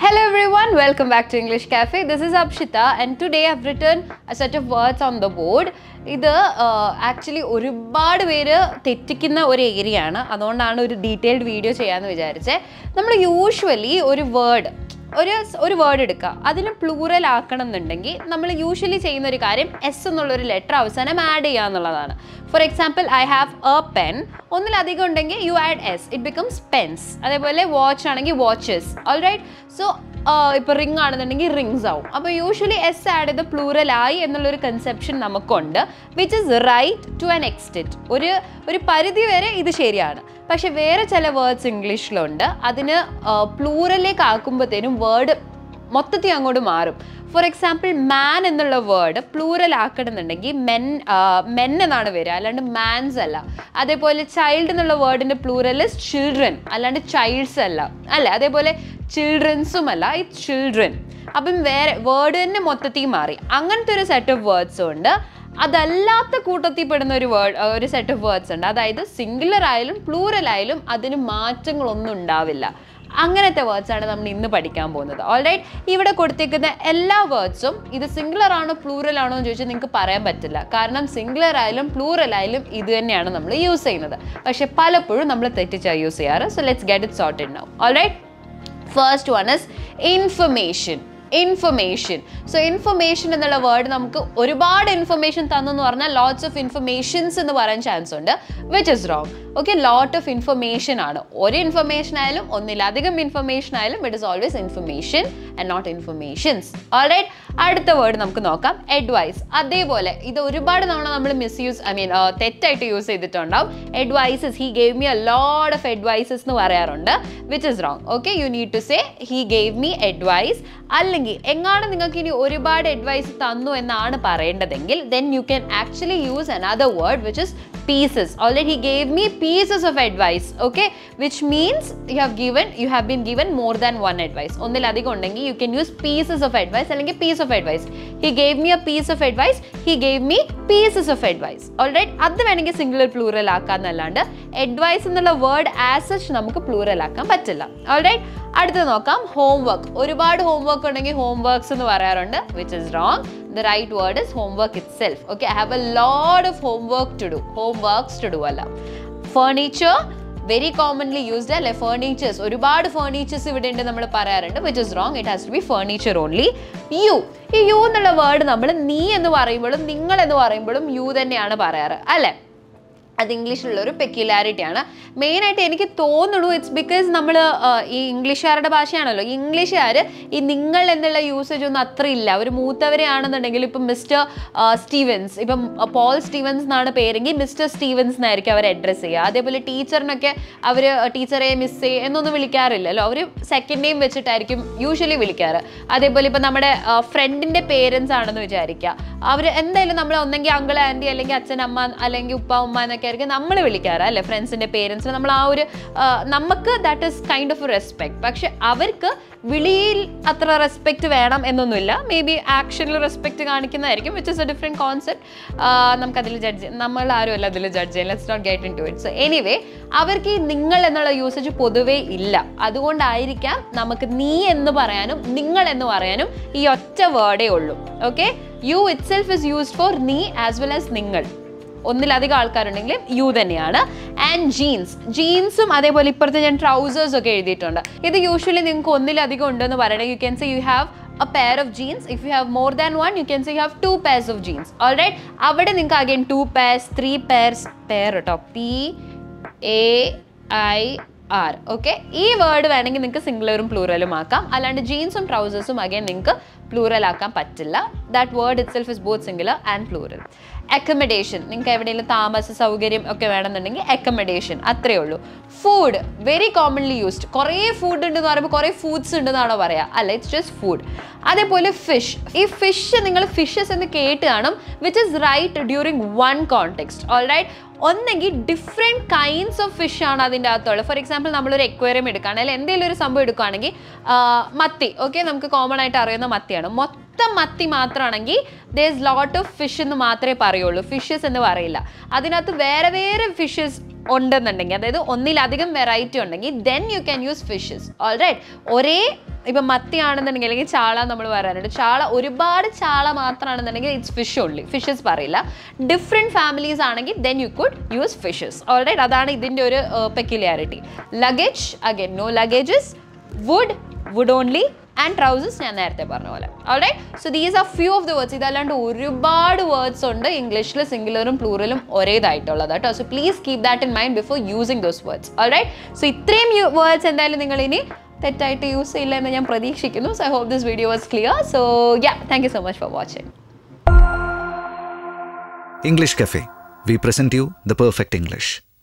Hello everyone, welcome back to English Cafe. This is Abshita and today I've written a set of words on the board. ഇത് actually ഒരുപാട് പേര് തെറ്റിക്കുന്ന ഒരു area ആണ് അതുകൊണ്ടാണ് ഒരു detailed video ചെയ്യാമെന്ന് വിചാരിച്ചത് നമ്മൾ യൂഷ്വലി ഒരു വേർഡ് ഒരു സ് ഒരു വേർഡ് എടുക്കുക അതിന് പ്ലൂറൽ ആക്കണം എന്നുണ്ടെങ്കിൽ നമ്മൾ യൂഷ്വലി ചെയ്യുന്ന ഒരു കാര്യം എസ് എന്നുള്ളൊരു ലെറ്റർ അവസാനം ആഡ് ചെയ്യുക എന്നുള്ളതാണ് for example I have a pen ഒന്നിലധികം ഉണ്ടെങ്കിൽ you add S it becomes pens അതേപോലെ വാച്ച് ആണെങ്കിൽ വാച്ചസ് ഓൾ റൈറ്റ് സോ ഇപ്പോൾ റിംഗ് ആണെന്നുണ്ടെങ്കിൽ റിങ്സ് ആവും അപ്പോൾ യൂഷ്വലി എസ് ആഡ് ചെയ്ത് പ്ലൂറൽ ആയി എന്നുള്ളൊരു കൺസെപ്ഷൻ നമുക്കുണ്ട് which is right to an extent ഒരു ഒരു പരിധി വരെ ഇത് ശരിയാണ് പക്ഷെ വേറെ ചില വേർഡ്സ് ഇംഗ്ലീഷിലുണ്ട് അതിന് പ്ലൂറലിലേക്ക് ആക്കുമ്പോഴത്തേനും വേർഡ് മൊത്തത്തിൽ അങ്ങോട്ട് മാറും ഫോർ എക്സാമ്പിൾ മാൻ എന്നുള്ള വേർഡ് പ്ലൂറൽ ആക്കണമെന്നുണ്ടെങ്കിൽ മെൻ മെൻ എന്നാണ് വരിക അല്ലാണ്ട് മാൻസ് അല്ല അതേപോലെ ചൈൽഡ് എന്നുള്ള വേർഡിൻ്റെ പ്ലൂറൽ ചിൽഡ്രൻ അല്ലാണ്ട് ചൈൽഡ്സ് അല്ല അല്ല അതേപോലെ ചിൽഡ്രൻസും അല്ല ഈ ചിൽഡ്രൻ അപ്പം വേറെ വേർഡ് തന്നെ മൊത്തത്തിൽ മാറി അങ്ങനത്തെ ഒരു സെറ്റ് ഓഫ് വേർഡ്സും ഉണ്ട് അതല്ലാത്ത കൂട്ടത്തിൽ പെടുന്ന ഒരു വേർഡ് ഒരു സെറ്റ് ഓഫ് വേർഡ്സ് ഉണ്ട് അതായത് സിംഗുലർ ആയാലും പ്ലൂറൽ ആയാലും അതിന് മാറ്റങ്ങളൊന്നും ഉണ്ടാവില്ല അങ്ങനത്തെ വേർഡ്സ് ആണ് നമ്മൾ ഇന്ന് പഠിക്കാൻ പോകുന്നത് ഓൾറൈറ്റ് ഇവിടെ കൊടുത്തേക്കുന്ന എല്ലാ വേർഡ്സും ഇത് സിംഗുലർ ആണോ പ്ലൂറൽ ആണോ എന്ന് ചോദിച്ചാൽ നിങ്ങൾക്ക് പറയാൻ പറ്റില്ല കാരണം സിംഗുലർ ആയാലും പ്ലൂറൽ ആയാലും ഇത് തന്നെയാണ് നമ്മൾ യൂസ് ചെയ്യുന്നത് പക്ഷെ പലപ്പോഴും നമ്മൾ തെറ്റിച്ചാണ് യൂസ് ചെയ്യാറ് so let's get it sorted now alright first one is information information so information എന്നുള്ള വേർഡ് നമുക്ക് ഒരുപാട് ഇൻഫർമേഷൻ തന്നെന്ന് പറഞ്ഞാൽ ലോട്ട്സ് ഓഫ് ഇൻഫർമേഷൻസ് എന്ന് പറയാൻ ചാൻസ് ഉണ്ട് which is wrong okay lot of information ആണ് ഒരു ഇൻഫർമേഷൻ ആയാലും ഒന്നിലധികം ഇൻഫർമേഷൻ ആയാലും it is always information and not informations alright അടുത്ത വേർഡ് നമുക്ക് നോക്കാം അഡ്വൈസ് അതേപോലെ ഇത് ഒരുപാട് തവണ നമ്മൾ മിസ്യൂസ് ഐ മീൻ തെറ്റായിട്ട് യൂസ് ചെയ്തിട്ടുണ്ടാവും advices he gave me a load of advices എന്ന് പറയാറുണ്ട് which is wrong okay you need to say he gave me advice അല്ലെങ്കിൽ എങ്ങാണ് നിങ്ങൾക്ക് ഇനി ഒരുപാട് അഡ്വൈസ് തന്നു എന്നാണ് പറയേണ്ടതെങ്കിൽ then you can actually use another word which is pieces already he gave me pieces of advice okay which means you have given you have been given more than one advice ഒന്നിലധികം ഉണ്ടെങ്കിൽ you can use pieces of advice അല്ലെങ്കിൽ piece of advice he gave me a piece of advice he gave me pieces of advice alright അത് വേണമെങ്കിൽ singular plural ആക്കാന്നല്ലാണ്ട് advice എന്നുള്ള word as such നമുക്ക് plural ആക്കാൻ പറ്റില്ല ഓൾറൈറ്റ് അടുത്ത് നോക്കാം ഹോംവർക്ക് ഒരുപാട് ഹോംവർക്ക് ഉണ്ടെങ്കിൽ ഹോംവർക്ക്സ് എന്ന് പറയാറുണ്ട് which is wrong the right word is homework itself okay i have a lot of homework to do homeworks to do അല്ല furniture വെരി കോമൺലി യൂസ്ഡ് അല്ലെ ഫേർണിച്ചേഴ്സ് ഒരുപാട് ഫേർണിച്ചേഴ്സ് ഇവിടെ ഉണ്ട് നമ്മൾ പറയാറുണ്ട് which is wrong it has to be furniture only you ഈ you എന്നുള്ള word നമ്മൾ നീ എന്ന് പറയുമ്പോഴും നിങ്ങൾ എന്ന് പറയുമ്പോഴും യു തന്നെയാണ് പറയാറ് അല്ലേ അത് ഇംഗ്ലീഷിലുള്ള ഒരു പെക്യുലാരിറ്റി ആണ് മെയിനായിട്ട് എനിക്ക് തോന്നുള്ളൂ ഇറ്റ്സ് ബിക്കോസ് നമ്മൾ ഈ ഇംഗ്ലീഷുകാരുടെ ഭാഷയാണല്ലോ ഇംഗ്ലീഷുകാർ ഈ നിങ്ങൾ എന്നുള്ള യൂസേജ് ഒന്നും അത്ര ഇല്ല ഒരു മൂത്തവരെ ആണെന്നുണ്ടെങ്കിൽ ഇപ്പം മിസ്റ്റർ സ്റ്റീവൻസ് ഇപ്പം പോൾ സ്റ്റീവൻസ് എന്നാണ് പേരെങ്കിൽ മിസ്റ്റർ സ്റ്റീവൻസ് എന്നായിരിക്കും അവർ അഡ്രസ്സ് ചെയ്യുക അതേപോലെ ടീച്ചറിനൊക്കെ അവർ ടീച്ചറെ മിസ് എന്നൊന്നും വിളിക്കാറില്ലല്ലോ അവർ സെക്കൻഡ് നെയിം വെച്ചിട്ടായിരിക്കും യൂഷ്വലി വിളിക്കാറ് അതേപോലെ ഇപ്പം നമ്മുടെ ഫ്രണ്ടിൻ്റെ പേരൻസ് ആണെന്ന് വിചാരിക്കുക അവർ എന്തായാലും നമ്മൾ ഒന്നെങ്കിൽ അങ്കിൾ ആൻറ്റി അല്ലെങ്കിൽ അച്ഛൻ അമ്മ അല്ലെങ്കിൽ ഉപ്പ ഉമ്മ എന്നൊക്കെ ആയിരിക്കും നമ്മൾ വിളിക്കാറ് അല്ലേ ഫ്രണ്ട്സിൻ്റെ പേരൻസിന് നമ്മൾ ആ ഒരു നമുക്ക് that is kind of respect പക്ഷെ അവർക്ക് വിളിയിൽ അത്ര റെസ്പെക്റ്റ് വേണം എന്നൊന്നുമില്ല മേ ബി ആക്ഷനിൽ റെസ്പെക്റ്റ് കാണിക്കുന്നതായിരിക്കും which is a different concept നമുക്കതിൽ ജഡ്ജ് നമ്മൾ ആരും അല്ല അതിൽ ജഡ്ജ് ചെയ്യാൻ let's not get into it so anyway അവർക്ക് ഈ നിങ്ങൾ എന്നുള്ള യൂസേജ് പൊതുവേ ഇല്ല അതുകൊണ്ടായിരിക്കാം നമുക്ക് നീ എന്ന് പറയാനും നിങ്ങൾ എന്ന് പറയാനും ഈ ഒറ്റ വേർഡേ ഉള്ളൂ okay you itself is used for നീ ആസ് വെൽ ആസ് നിങ്ങൾ ഒന്നിലധികം ആൾക്കാരുണ്ടെങ്കിലും യു തന്നെയാണ് ആൻഡ് ജീൻസ് ജീൻസും അതേപോലെ ഇപ്പുറത്ത് ഞാൻ ട്രൗസേഴ്സ് ഒക്കെ എഴുതിയിട്ടുണ്ട് ഇത് യൂഷ്വലി നിങ്ങൾക്ക് ഒന്നിലധികം ഉണ്ടെന്ന് പറയണേ you can say you have a pair of jeans if you have more than one you can say you have two pairs of jeans all right അവിടെ നിങ്ങൾക്ക് again two pairs three pairs pair കേട്ടോ P A I R okay ഈ word വേണമെങ്കിൽ നിങ്ങൾക്ക് സിംഗുലറും പ്ലൂറലും ആക്കാം അല്ലാണ്ട് ജീൻസും ട്രൗസേഴ്സും again നിങ്ങൾക്ക് പ്ലൂറൽ ആക്കാൻ പറ്റില്ല that word itself is both singular and plural accommodation നിങ്ങൾക്ക് എവിടെയെങ്കിലും താമസ സൗകര്യം ഒക്കെ വേണമെന്നുണ്ടെങ്കിൽ അക്കമഡേഷൻ അത്രയേ ഉള്ളൂ ഫുഡ് വെരി കോമൺലി യൂസ്ഡ് കുറേ ഫുഡ് ഉണ്ടെന്ന് പറയുമ്പോൾ കുറേ ഫുഡ്സ് ഉണ്ടെന്നാണോ പറയുക അല്ല ഇറ്റ്സ് ജസ്റ്റ് ഫുഡ് അതേപോലെ ഫിഷ് ഈ ഫിഷ് നിങ്ങൾ ഫിഷസ് എന്ന് കേട്ട് കാണും which is right during one context all right ഒന്നെങ്കിൽ ഡിഫറെൻറ്റ് കൈൻഡ്സ് ഓഫ് ഫിഷ് ആണ് അതിൻ്റെ അകത്തുള്ളത് ഫോർ എക്സാമ്പിൾ നമ്മളൊരു എക്വേറിയം എടുക്കുകയാണ് അല്ലെങ്കിൽ എന്തെങ്കിലും ഒരു സംഭവം എടുക്കുകയാണെങ്കിൽ മത്തി ഓക്കെ നമുക്ക് കോമൺ ആയിട്ട് അറിയുന്ന മത്തിയാണ് മൊത്തം മത്തി മാത്രമാണെങ്കിൽ ദേസ് ലോട്ട് ഓഫ് ഫിഷ് എന്ന് മാത്രമേ പറയുള്ളൂ ഫിഷസ് എന്ന് പറയില്ല അതിനകത്ത് വേറെ വേറെ ഫിഷസ് ഉണ്ടെന്നുണ്ടെങ്കിൽ അതായത് ഒന്നിലധികം വെറൈറ്റി ഉണ്ടെങ്കിൽ then you can use fishes alright ഒരേ ഇപ്പം മത്തി ആണെന്നുണ്ടെങ്കിൽ അല്ലെങ്കിൽ ചാള നമ്മൾ പറയാനുണ്ട് ചാള ഒരുപാട് ചാള മാത്രമാണെന്നുണ്ടെങ്കിൽ ഇറ്റ്സ് ഫിഷ് ഓൺലി ഫിഷസ് പറയില്ല ഡിഫറെൻറ്റ് ഫാമിലീസ് ആണെങ്കിൽ then you could use fishes alright അതാണ് ഇതിൻ്റെ ഒരു peculiarity luggage again no luggages wood wood only and trousers ഞാൻ നേരത്തെ പറഞ്ഞ പോലെ alright so these are few of the words ഇതല്ലാണ്ട് ഒരുപാട് വേർഡ്സ് ഉണ്ട് ഇംഗ്ലീഷിൽ സിംഗുലറും പ്ലൂറലും ഒരേതായിട്ടുള്ളത് കേട്ടോ so please keep that in mind before using those words alright so ഇത്രയും വേർഡ്സ് എന്തായാലും നിങ്ങൾ ഇനി തെറ്റായിട്ട് യൂസ് ചെയ്യില്ല എന്ന് ഞാൻ പ്രതീക്ഷിക്കുന്നു so I hope this video was clear so yeah thank you so much for watching English Cafe. We present you the perfect English.